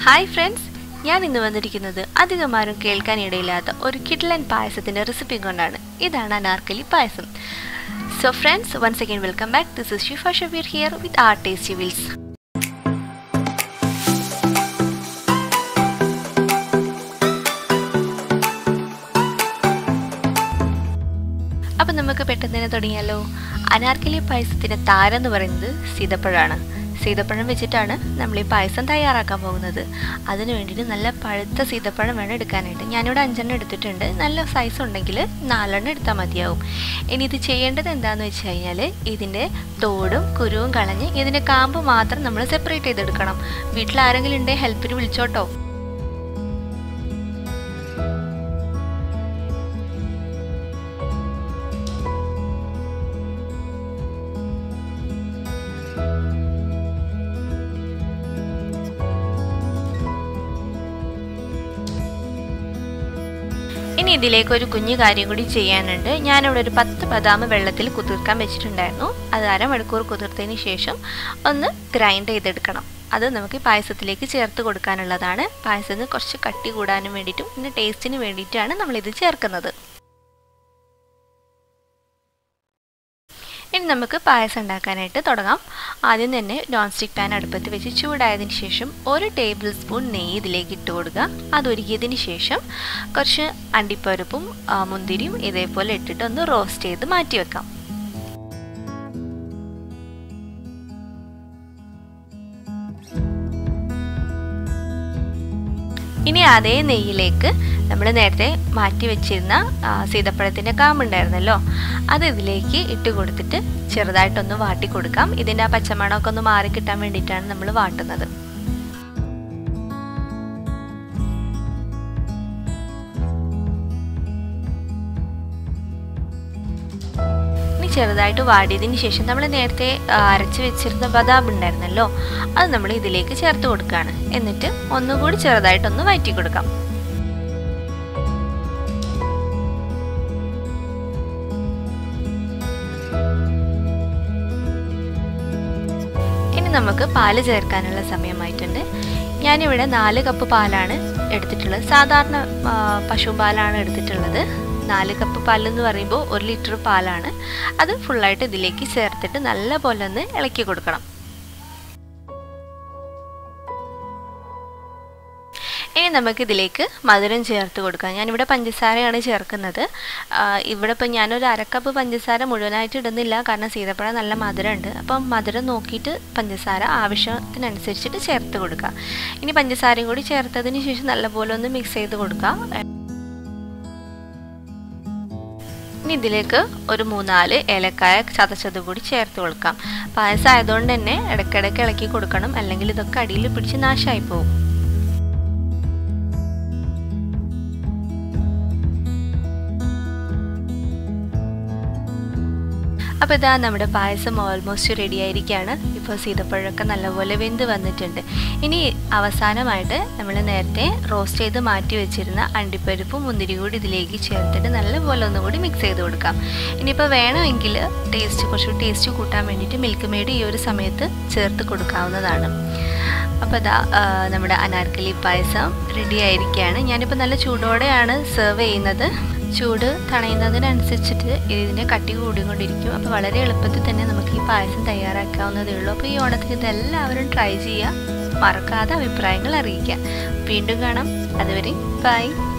hi friends ഞാൻ ഇന്ന് വന്നിരിക്കുന്നത് അധികമാരും കേൾക്കാനിടയില്ലാത്ത ഒരു കിഡ്ലൻ പായസത്തിൻ്റെ റെസിപ്പി കൊണ്ടാണ് ഇതാണ് അനാർക്കലി പായസം so friends once again welcome back this is Shifa Shabeer here with our tasty wheels അപ്പം നമുക്ക് പെട്ടെന്ന് തന്നെ തുടങ്ങിയാലോ അനാർക്കലി പായസത്തിൻ്റെ താരം എന്ന് പറയുന്നത് സീതപ്പഴമാണ് സീതപ്പഴം വെച്ചിട്ടാണ് നമ്മൾ ഈ പായസം തയ്യാറാക്കാൻ പോകുന്നത് അതിന് വേണ്ടിയിട്ട് നല്ല പഴുത്ത സീതപ്പഴം വേണം എടുക്കാനായിട്ട് ഞാനിവിടെ അഞ്ചെണ്ണം എടുത്തിട്ടുണ്ട് നല്ല സൈസ് ഉണ്ടെങ്കിൽ നാലെണ്ണം എടുത്താൽ മതിയാവും ഇനി ഇത് ചെയ്യേണ്ടത് എന്താണെന്ന് വെച്ച് കഴിഞ്ഞാൽ ഇതിൻ്റെ തോടും കുരുവും കളഞ്ഞ് ഇതിൻ്റെ കാമ്പ് മാത്രം നമ്മൾ സെപ്പറേറ്റ് ചെയ്തെടുക്കണം വീട്ടിൽ ആരെങ്കിലും ഉണ്ടെങ്കിൽ ഹെൽപ്പിന് വിളിച്ചോട്ടോ ഇനി ഇതിലേക്ക് ഒരു കുഞ്ഞു കാര്യം കൂടി ചെയ്യാനുണ്ട് ഞാനിവിടെ ഒരു പത്ത് ബദാം വെള്ളത്തിൽ കുതിർക്കാൻ വെച്ചിട്ടുണ്ടായിരുന്നു അത് അരമണിക്കൂർ കുതിർത്തതിന് ശേഷം ഒന്ന് ഗ്രൈൻഡ് ചെയ്തെടുക്കണം അത് നമുക്ക് പായസത്തിലേക്ക് ചേർത്ത് കൊടുക്കാനുള്ളതാണ് പായസത്തിന് കുറച്ച് കട്ടി കൂടാനും വേണ്ടിയിട്ടും പിന്നെ ടേസ്റ്റിന് വേണ്ടിയിട്ടാണ് നമ്മളിത് ചേർക്കുന്നത് ഇനി നമുക്ക് പായസം ഉണ്ടാക്കാനായിട്ട് തുടങ്ങാം ആദ്യം തന്നെ നോൺ സ്റ്റിക്ക് പാൻ അടുപ്പത്ത് വെച്ച് ചൂടായതിന് ശേഷം ഒരു ടേബിൾ സ്പൂൺ നെയ്യ് ഇതിലേക്ക് ഇട്ട് കൊടുക്കുക അതൊരുക്കിയതിന് ശേഷം കുറച്ച് അണ്ടിപ്പരുപ്പും മുന്തിരിയും ഇതേപോലെ ഇട്ടിട്ട് ഒന്ന് റോസ്റ്റ് ചെയ്ത് മാറ്റി വെക്കാം ഇനി അതേ നെയ്യിലേക്ക് നമ്മൾ നേരത്തെ മാറ്റി വെച്ചിരുന്ന സീതപ്പഴത്തിൻ്റെ കാമ്പുണ്ടായിരുന്നല്ലോ അത് ഇതിലേക്ക് ഇട്ട് കൊടുത്തിട്ട് ചെറുതായിട്ടൊന്ന് വാട്ടി കൊടുക്കാം ഇതിൻ്റെ ആ പച്ചമണമൊക്കെ ഒന്ന് മാറി കിട്ടാൻ വേണ്ടിയിട്ടാണ് നമ്മൾ വാട്ടുന്നത് ഇനി ചെറുതായിട്ട് വാടിയതിന് ശേഷം നമ്മൾ നേരത്തെ അരച്ച് വെച്ചിരുന്ന ബദാം ഉണ്ടായിരുന്നല്ലോ അത് നമ്മൾ ഇതിലേക്ക് ചേർത്ത് കൊടുക്കുകയാണ് എന്നിട്ട് ഒന്നുകൂടി ചെറുതായിട്ടൊന്ന് വയറ്റി കൊടുക്കാം ഇനി നമുക്ക് പാല് ചേർക്കാനുള്ള സമയമായിട്ടുണ്ട് ഞാനിവിടെ നാല് കപ്പ് പാലാണ് എടുത്തിട്ടുള്ളത് സാധാരണ പശുപാലാണ് എടുത്തിട്ടുള്ളത് നാല് കപ്പ് പാലെന്ന് പറയുമ്പോൾ ഒരു ലിറ്റർ പാലാണ് അത് ഫുള്ളായിട്ട് ഇതിലേക്ക് ചേർത്തിട്ട് നല്ല പോലെ ഒന്ന് ഇളക്കി കൊടുക്കണം ഇനി നമുക്ക് ഇതിലേക്ക് മധുരം ചേർത്ത് കൊടുക്കാം ഞാനിവിടെ പഞ്ചസാരയാണ് ചേർക്കുന്നത് ഇവിടെ ഇപ്പം ഞാനൊരു അരക്കപ്പ് പഞ്ചസാര മുഴുവനായിട്ട് ഇടുന്നില്ല കാരണം സീതപ്പഴം നല്ല മധുരമുണ്ട് അപ്പം മധുരം നോക്കിയിട്ട് പഞ്ചസാര ആവശ്യത്തിനനുസരിച്ചിട്ട് ചേർത്ത് കൊടുക്കുക ഇനി പഞ്ചസാരയും കൂടി ചേർത്തതിന് ശേഷം നല്ലപോലെ ഒന്ന് മിക്സ് ചെയ്ത് കൊടുക്കുക ഇനി ഇതിലേക്ക് ഒരു മൂന്നാല് ഏലക്കായ ചതച്ചത് കൂടി ചേർത്ത് കൊടുക്കാം പായസം ആയതുകൊണ്ട് തന്നെ ഇടയ്ക്കിടയ്ക്ക് ഇളക്കി കൊടുക്കണം അല്ലെങ്കിൽ ഇതൊക്കെ അടിയിൽ പിടിച്ച് നാശമായി പോകും അപ്പോൾ ഇതാ നമ്മുടെ പായസം ഓൾമോസ്റ്റ് റെഡി ആയിരിക്കുകയാണ് ഇപ്പോൾ സീതപ്പഴമൊക്കെ നല്ലപോലെ വെന്ത് വന്നിട്ടുണ്ട് ഇനി അവസാനമായിട്ട് നമ്മൾ നേരത്തെ റോസ്റ്റ് ചെയ്ത് മാറ്റി വെച്ചിരുന്ന അണ്ടിപ്പരിപ്പും മുന്തിരി കൂടി ഇതിലേക്ക് ചേർത്തിട്ട് നല്ലപോലെ ഒന്നുകൂടി മിക്സ് ചെയ്ത് കൊടുക്കാം ഇനിയിപ്പോൾ വേണമെങ്കിൽ ടേസ്റ്റ് കുറച്ച് ടേസ്റ്റ് കൂട്ടാൻ വേണ്ടിയിട്ട് മിൽക്ക് മെയ്ഡ് ഈ ഒരു സമയത്ത് ചേർത്ത് കൊടുക്കാവുന്നതാണ് അപ്പോൾ അതാ നമ്മുടെ അനാർക്കലി പായസം റെഡി ആയിരിക്കുകയാണ് ഞാനിപ്പോൾ നല്ല ചൂടോടെയാണ് സെർവ് ചെയ്യുന്നത് ചൂട് തണയുന്നതിനനുസരിച്ചിട്ട് ഇതിൻ്റെ കട്ടി കൂടിക്കൊണ്ടിരിക്കും അപ്പോൾ വളരെ എളുപ്പത്തിൽ തന്നെ നമുക്ക് ഈ പായസം തയ്യാറാക്കാവുന്നതേ ഉള്ളൂ അപ്പോൾ ഈ ഓണത്തിന് ഇതെല്ലാവരും ട്രൈ ചെയ്യുക മറക്കാതെ അഭിപ്രായങ്ങൾ അറിയിക്കുക വീണ്ടും കാണാം അതുവരെ ബൈ